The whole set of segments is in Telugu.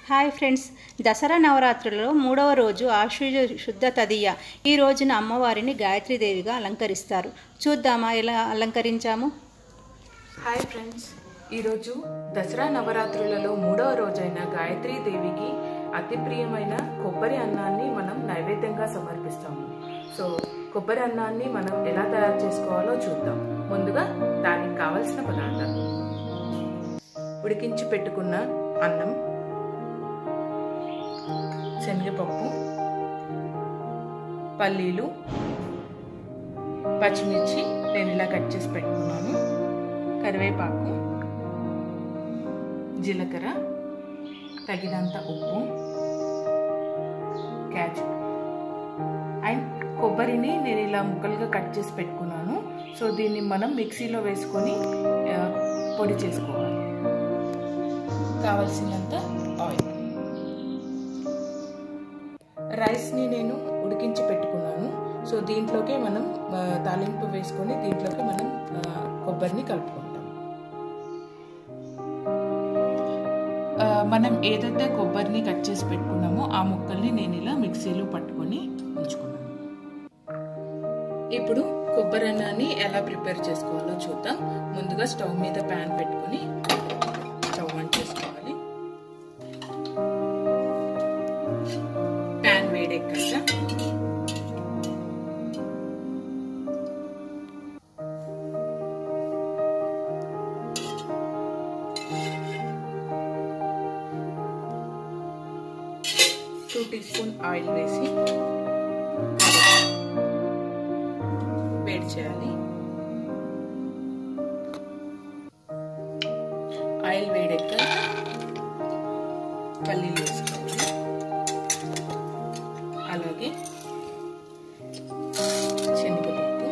హాయ్ ఫ్రెండ్స్ దసరా నవరాత్రులలో మూడవ రోజు ఆశ్వయుజ శుద్ధ తదియ ఈ రోజున అమ్మవారిని గాయత్రీదేవిగా అలంకరిస్తారు చూద్దామా ఎలా అలంకరించాము హాయ్ ఫ్రెండ్స్ ఈరోజు దసరా నవరాత్రులలో మూడవ రోజైన గాయత్రీ దేవికి అతి ప్రియమైన కొబ్బరి అన్నాన్ని మనం నైవేద్యంగా సమర్పిస్తాము సో కొబ్బరి అన్నాన్ని మనం ఎలా తయారు చేసుకోవాలో చూద్దాం ముందుగా దానికి కావలసిన పదార్థాలు ఉడికించి పెట్టుకున్న అన్నం శనగపప్పు పల్లీలు పచ్చిమిర్చి నేను ఇలా కట్ చేసి పెట్టుకున్నాను కరివేపాకు జీలకర్ర తగినంత ఉప్పు క్యాచు అండ్ కొబ్బరిని నేను ఇలా ముక్కలుగా కట్ చేసి పెట్టుకున్నాను సో దీన్ని మనం మిక్సీలో వేసుకొని ఆ, పొడి చేసుకోవాలి కావలసినంత ఆయిల్ రైస్ని నేను ఉడికించి పెట్టుకున్నాను సో దీంట్లోకే మనం ఆ, తాలింపు వేసుకొని దీంట్లోకి మనం ఆ, కొబ్బరిని కలుపుకుంటాం ఆ, మనం ఏదైతే కొబ్బరిని కట్ చేసి పెట్టుకున్నామో ఆ ముక్కల్ని నేను ఇలా మిక్సీలో పట్టుకొని ఉంచుకున్నాను ఇప్పుడు కొబ్బరి అన్నాన్ని ఎలా ప్రిపేర్ చేసుకోవాలో చూద్దాం ముందుగా స్టవ్ మీద ప్యాన్ పెట్టుకొని స్టవ్ ఆన్ చేసుకోవాలి ప్యాన్ వేడెక్కాక టూ టీ స్పూన్ ఆయిల్ వేసి వేడి చేయాలి ఆయిల్ వేడెక్క పల్లీలు వేసుకోవాలి అలాగే శనగపప్పు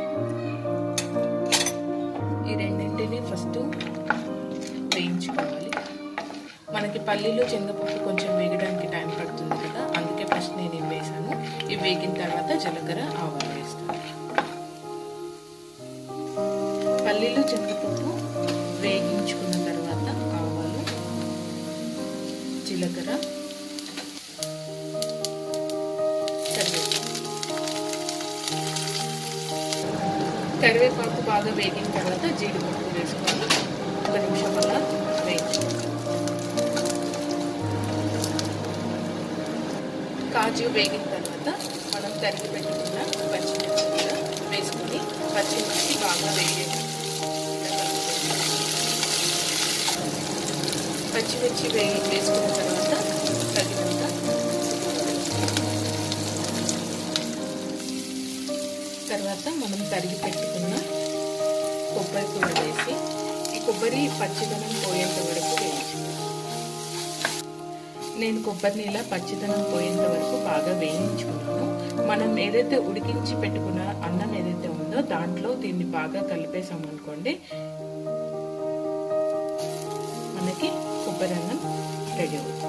ఈ రెండింటిని ఫస్ట్ వేయించుకోవాలి మనకి పల్లీలు శనగపప్పు కొంచెం వేగడానికి టైం పడుతుంది కదా అందుకే ఫస్ట్ నేను ఇవి వేసాను ఇవి వేగిన తర్వాత జీలకర్ర ఆవాలు వేస్తాను పల్లీలు శనగపప్పు వేగించుకున్న తర్వాత ఆవాలు జీలకర్ర కరివేపాకు కరివేపాకు బాగా వేగిన తర్వాత జీడిపప్పు వేసుకొని ఒక నిమిషం అలా వేయించుకోవాలి కాజు వేగిన తర్వాత మనం తరిగి పెట్టుకున్న పచ్చిమిర్చి కూడా వేసుకొని పచ్చిమిర్చి బాగా వేగి పచ్చిమిర్చి వేగి వేసుకున్న తర్వాత తగినంత తర్వాత మనం తరిగి పెట్టుకున్న కొబ్బరి కూడా వేసి ఈ కొబ్బరి పచ్చిదనం పోయేంత వరకు వేయించుకోవాలి నేను కొబ్బరిని ఇలా పచ్చిదనం పోయేంత వరకు బాగా వేయించుకున్నాను మనం ఏదైతే ఉడికించి పెట్టుకున్న అన్నం ఏదైతే ఉందో దాంట్లో దీన్ని బాగా కలిపేసాం అనుకోండి మనకి కొబ్బరి అన్నం రెడీ అవుతుంది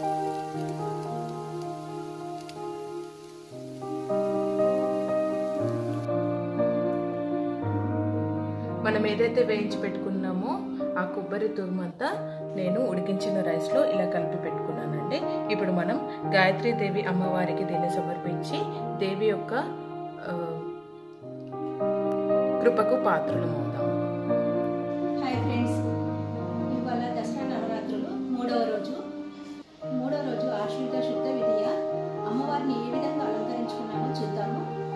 మనం ఏదైతే వేయించి పెట్టుకున్నామో ఆ కొబ్బరి తురుమంతా నేను ఉడికించిన రైస్లో ఇలా కలిపి పెట్టుకున్నానండి ఇప్పుడు మనం గాయత్రీ దేవి అమ్మవారికి దీన్ని సమర్పించి దేవి యొక్క ఆ, కృపకు పాత్రలం అవుతాం హాయ్ ఫ్రెండ్స్ ఇవాళ దసరా నవరాత్రులు మూడవ రోజు మూడవ రోజు ఆశ్వయుజ శుద్ధ విధియ అమ్మవారిని ఏ విధంగా అలంకరించుకున్నామో చూద్దాము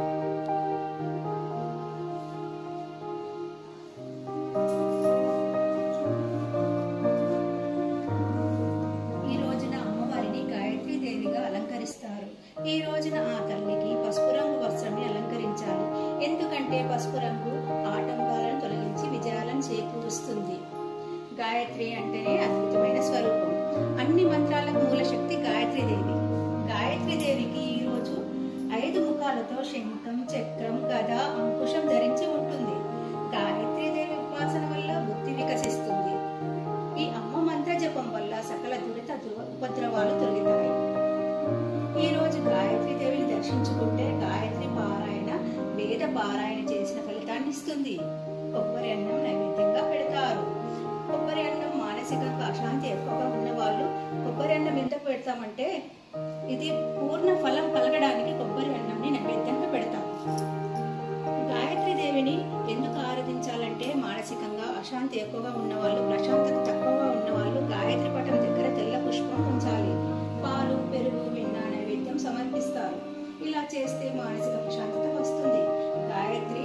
ఈ రోజున అమ్మవారిని గాయత్రీ దేవిగా అలంకరిస్తారు ఈ రోజున ఆ తల్లికి పసుపు రంగు వస్త్రాన్ని అలంకరించాలి ఎందుకంటే పసుపు రంగు ఆటంకాలను తొలగించి విజయాలను చేకూరుస్తుంది గాయత్రి అంటేనే అద్భుతమైన స్వరూపం అన్ని మంత్రాలకు మూల శక్తి గాయత్రీ దేవి గాయత్రీ దేవికి ఈ రోజు ఐదు ముఖాలతో శంఖం చక్రం గద అంకుశం ధరించి ఉంటుంది గాయత్రీ దేవి ఉపాసన వల్ల బుద్ధి వికసిస్తుంది ఈ అమ్మ మంత్ర జపం వల్ల సకల దురిత దుర- ఉపద్రవాలు తొలగుతాయి ఈ రోజు గాయత్రి దేవిని దర్శించుకుంటే గాయత్రి పారాయణ వేద పారాయణ చేసిన ఫలితాన్ని ఇస్తుంది కొబ్బరి అన్నం నైవేద్యంగా పెడతారు కొబ్బరి అన్నం మానసికంగా అశాంతి ఎక్కువగా ఉన్న వాళ్ళు కొబ్బరి అన్నం ఎందుకు పెడతామంటే ఇది పూర్ణ ఫలం కలగడానికి కొబ్బరి అన్నంని నైవేద్యంగా పెడతాం గాయత్రి దేవిని ఎందుకు ఆరాధించాలంటే మానసికంగా అశాంతి ఎక్కువగా ఉన్నవాళ్ళు ప్రశాంతత తక్కువగా ఉన్నవాళ్ళు గాయత్రి పటం దగ్గర తెల్ల పుష్పం ఉంచాలి పాలు పెరుగు వెన్న నైవేద్యం సమర్పిస్తారు ఇలా చేస్తే మానసిక ప్రశాంతత వస్తుంది గాయత్రి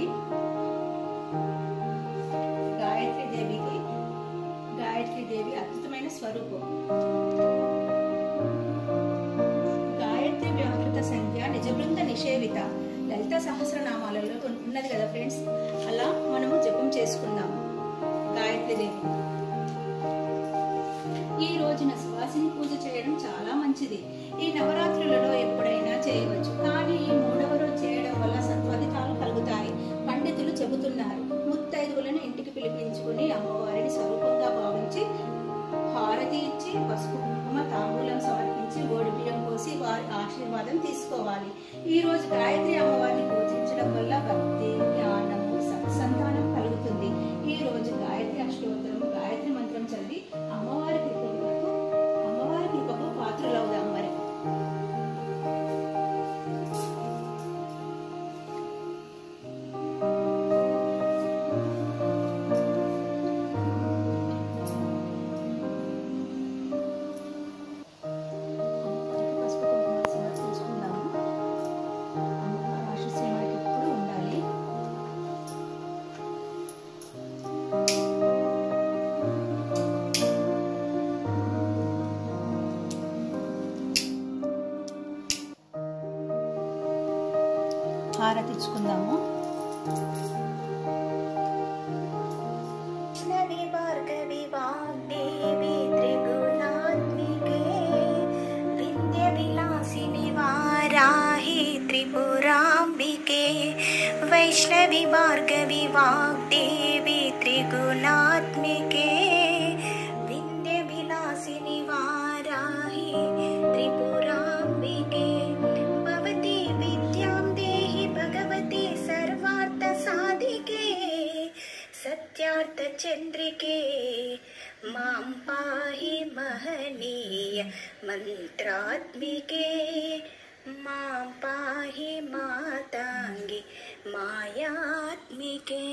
గాయత్రి దేవికి గాయత్రి దేవి అద్భుతమైన స్వరూపం గాయత్రి వ్యాకృత సంఖ్య నిజబృంద నిషేవిత లలిత సహస్రనామాలలో ఉన్నది కదా ఫ్రెండ్స్ అలా మనము జపం చేసుకుందాం గాయత్రి దేవి ఈ రోజున సువాసిని పూజ చేయడం చాలా మంచిది ఈ నవరాత్రులలో ఎప్పుడైనా చేయవచ్చు కానీ ఈ మూడవ రోజు చేయడం వల్ల సత్ఫలితాలు కలుగుతాయి పండితులు చెబుతున్నారు ముత్తైదువులను ఇంటికి పిలిపించుకుని అమ్మవారిని స్వరూపంగా భావించి హారతి ఇచ్చి పసుపు కుంకుమ తాంబూలం సమర్పించి ఓడి బియ్యం పోసి వారి ఆశీర్వాదం తీసుకోవాలి ఈ రోజు గాయత్రి అమ్మవారిని పూజించడం వల్ల భక్తి జ్ఞానము సత్సంతానం కలుగుతుంది ఈ రోజు గాయత్రి అష్టోత్తరము గాయత్రి మంత్రం చదివి అమ్మవారి కృపకు అమ్మవారి కృపకు పాత్రలవుదాం మరి అమ్మవారికి పసుపు కుంకుమ సమర్పించుకుందాము అమ్మవారి ఆశీస్సులు మనకి ఎప్పుడూ ఉండాలి హారతిచ్చుకుందాము వైష్ణవి భార్గవి వాగ్దేవి త్రిగుణాత్మికే విద్య విలాసిని వారాహి త్రిపురాంబికే వైష్ణవి భార్గవి వాగ్దేవి త్రిగుణాత్మికే విద్య విలాసిని వారాహి త్రిపురాంబికే భవతి విద్యాం దేహి భగవతి సర్వార్థ సాధికే సత్యార్థ చంద్రికే మాం పాహి మహనీయ మంత్రాత్మికే మాం పాహి మాతాంగి మాయాత్మికే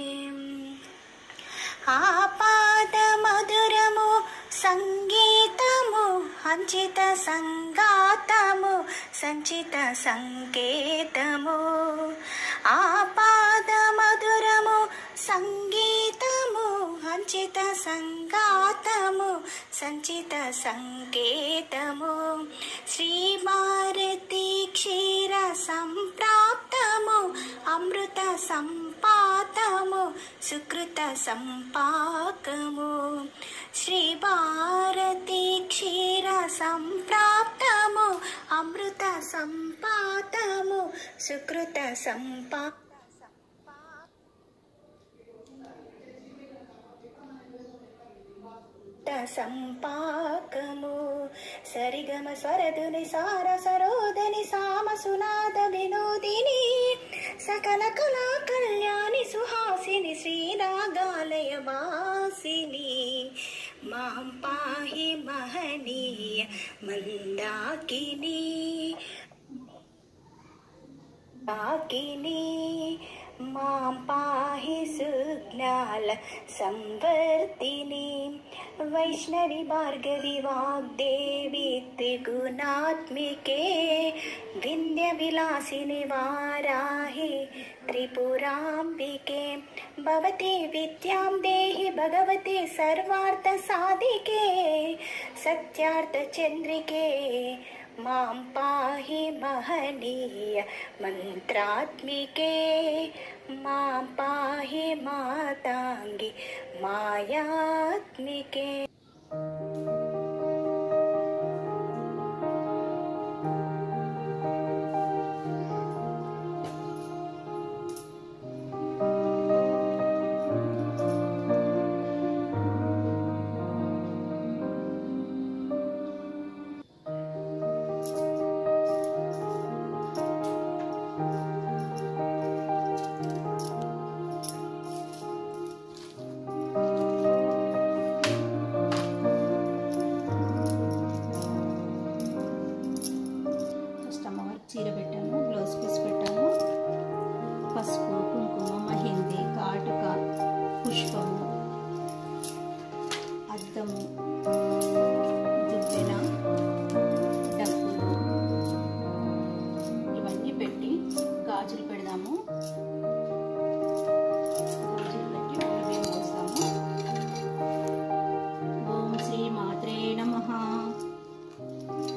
ఆపాద మధురము సంగీతము హంచిత సంగాతము సంచిత సంకేతము ఆపాద మధురము సంగీతము హంచిత సంగాతము సంచిత సంకేతము శ్రీమారతి క్షీర సంప్రాప్తము అమృత సంపాతము సుకృత సంపాకము శ్రీ భారతి క్షీర సంప్రాప్తము అమృత సంపాతము సుకృత సంపా సంపాకము సరిగమ స్వరదుని సార సరోదని సామ సునాద వినోదిని సకల కళా కళ్యాణి సుహాసిని శ్రీరాగాలయ వాసిని మాం పాహి మహనీయ మందాకిని పాకిని మాం పాహి సుజ్ఞాల సంవర్తిని వైష్ణవి భార్గవి వాగ్దేవి త్రిగుణాత్మికే వింధ్య విలాసిని వారాహి త్రిపురాంబికే భవతి విద్యాం దేహి భగవతి సర్వార్థ సాధికే సత్యార్థ చంద్రికే మాం పాహి మహనీయ మంత్రాత్మికే మాం పాహి మాతాంగి మాయాత్మికే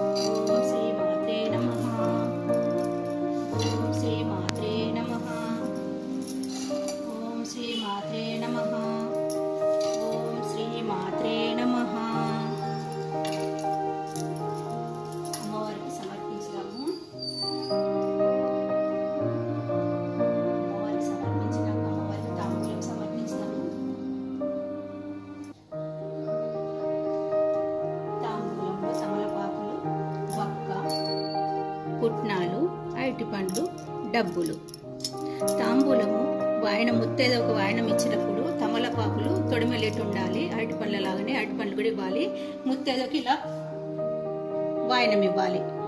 ఓం శ్రీ మాత్రే నమః ఓం శ్రీ మాత్రే నమః ఓం శ్రీ మాత్రే నమః ఓం శ్రీ మాత్రే నమః అమ్మవారికి సమర్పించుదాము అమ్మవారికి సమర్పించినాక అమ్మవారికి తాంబూలం సమర్పించుదాము తాంబూలంలో తమలపాకులు వక్క పుట్నాలు అరటిపండ్లు డబ్బులు తాంబూలము వాయన ముత్తేదో ఒక వాయనం ఇచ్చినప్పుడు తమలపాకులు తొడిమెలేటు ఉండాలి అరటిపండ్ల లాగానే అరటిపండ్లు కూడా ఇవ్వాలి ముత్తేదోకి ఇలా వాయనం ఇవ్వాలి